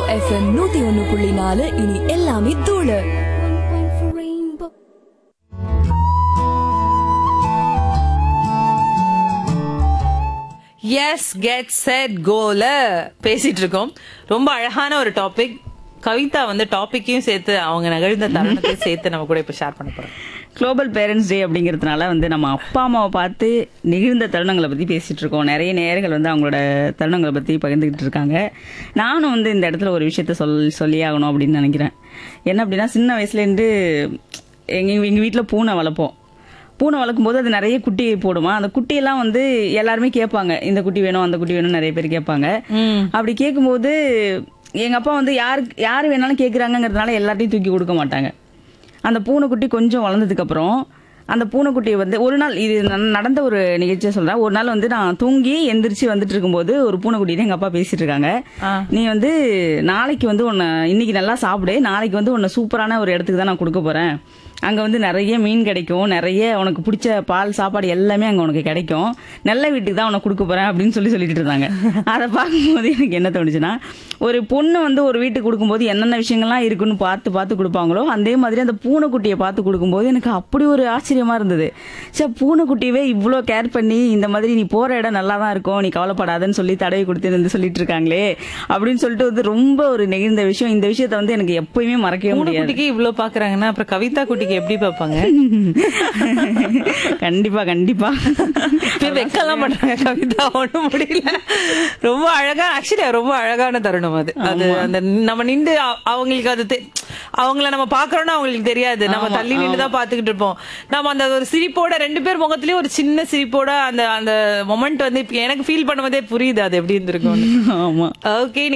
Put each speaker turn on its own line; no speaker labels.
FM நூத்தி ஒன்னு புள்ளி நாலு இனி எல்லாமே தூளு
எஸ் கெட் செட் கோல பேசிட்டு இருக்கோம் ரொம்ப அழகான ஒரு டாபிக் கவிதா வந்து டாபிக்கையும் சேர்த்து அவங்க நிகழ்ந்த தருணத்தையும் சேர்த்து நம்ம கூட இப்ப ஷேர் பண்ண போறோம்
குளோபல் பேரண்ட்ஸ் டே அப்படிங்கிறதுனால வந்து நம்ம அப்பா அம்மாவை பார்த்து நிகழ்ந்த தருணங்களை பற்றி பேசிகிட்டு இருக்கோம் நிறைய நேயர்கள் வந்து அவங்களோட தருணங்களை பற்றி பகிர்ந்துக்கிட்டு இருக்காங்க நானும் வந்து இந்த இடத்துல ஒரு விஷயத்த சொல் சொல்லி ஆகணும் அப்படின்னு நினைக்கிறேன் என்ன அப்படின்னா சின்ன வயசுலேருந்து எங்கள் எங்கள் வீட்டில் பூனை வளர்ப்போம் பூனை வளர்க்கும் போது அது நிறைய குட்டி போடுமா அந்த குட்டியெல்லாம் வந்து எல்லாருமே கேட்பாங்க இந்த குட்டி வேணும் அந்த குட்டி வேணும் நிறைய பேர் கேட்பாங்க அப்படி கேட்கும்போது எங்க அப்பா வந்து யாரு யார் வேணாலும் கேட்குறாங்கங்கிறதுனால எல்லாத்தையும் தூக்கி கொடுக்க மாட்டாங்க அந்த பூனைக்குட்டி கொஞ்சம் வளர்ந்ததுக்கு அப்புறம் அந்த பூனைக்குட்டியை வந்து ஒரு நாள் இது ந- நடந்த ஒரு நிகழ்ச்சியை சொல்றேன் ஒரு நாள் வந்து நான் தூங்கி எந்திரிச்சு வந்துட்டு இருக்கும்போது ஒரு பூனைக்குட்டிட்டு எங்க அப்பா பேசிட்டு இருக்காங்க நீ வந்து நாளைக்கு வந்து உன்னை இன்னைக்கு நல்லா சாப்பிடு நாளைக்கு வந்து உன்னை சூப்பரான ஒரு இடத்துக்கு தான் நான் கொடுக்க போறேன் அங்க வந்து நிறைய மீன் கிடைக்கும் நிறைய உனக்கு பிடிச்ச பால் சாப்பாடு எல்லாமே அங்க உனக்கு கிடைக்கும் நல்ல வீட்டுக்கு தான் உனக்கு கொடுக்க போறேன் அப்படின்னு சொல்லி சொல்லிட்டு இருந்தாங்க அதை பார்க்கும்போது எனக்கு என்ன தோணுச்சுன்னா ஒரு பொண்ணு வந்து ஒரு வீட்டுக்கு கொடுக்கும்போது என்னென்ன விஷயங்கள்லாம் இருக்குன்னு பார்த்து பார்த்து கொடுப்பாங்களோ அதே மாதிரி அந்த பூனைக்குட்டியை பார்த்து கொடுக்கும்போது எனக்கு அப்படி ஒரு ஆச்சரியமா இருந்தது சே பூனைக்குட்டியவே இவ்வளோ கேர் பண்ணி இந்த மாதிரி நீ போற இடம் நல்லா தான் இருக்கும் நீ கவலைப்படாதன்னு சொல்லி தடவை கொடுத்து வந்து சொல்லிட்டு இருக்காங்களே அப்படின்னு சொல்லிட்டு வந்து ரொம்ப ஒரு நெகிழ்ந்த விஷயம் இந்த விஷயத்த வந்து எனக்கு எப்பயுமே மறக்கவே
பூனை
முடியாது
குட்டிக்கு இவ்வளவு பாக்குறாங்கன்னா அப்புறம் கவிதா குட்டிக்கு எப்படி பார்ப்பாங்க
கண்டிப்பா கண்டிப்பா
இப்ப வெக்கலாம் பண்றாங்க கவிதா ஒண்ணும் முடியல ரொம்ப அழகா ஆக்சுவலி ரொம்ப அழகான தருணம் அது அது அந்த நம்ம நின்று அ- அவங்களுக்கு அது தெ- அவங்கள நம்ம பாக்குறோம்னா அவங்களுக்கு தெரியாது நம்ம தள்ளி நின்று தான் பாத்துக்கிட்டு இருப்போம் நம்ம அந்த ஒரு சிரிப்போட ரெண்டு பேர் முகத்திலயும் ஒரு சின்ன சிரிப்போட அந்த அந்த மொமெண்ட் வந்து இப்ப எனக்கு ஃபீல் பண்ணும்போதே புரியுது அது எப்படி இருந்திருக்கும்
ஆமா
ஓகே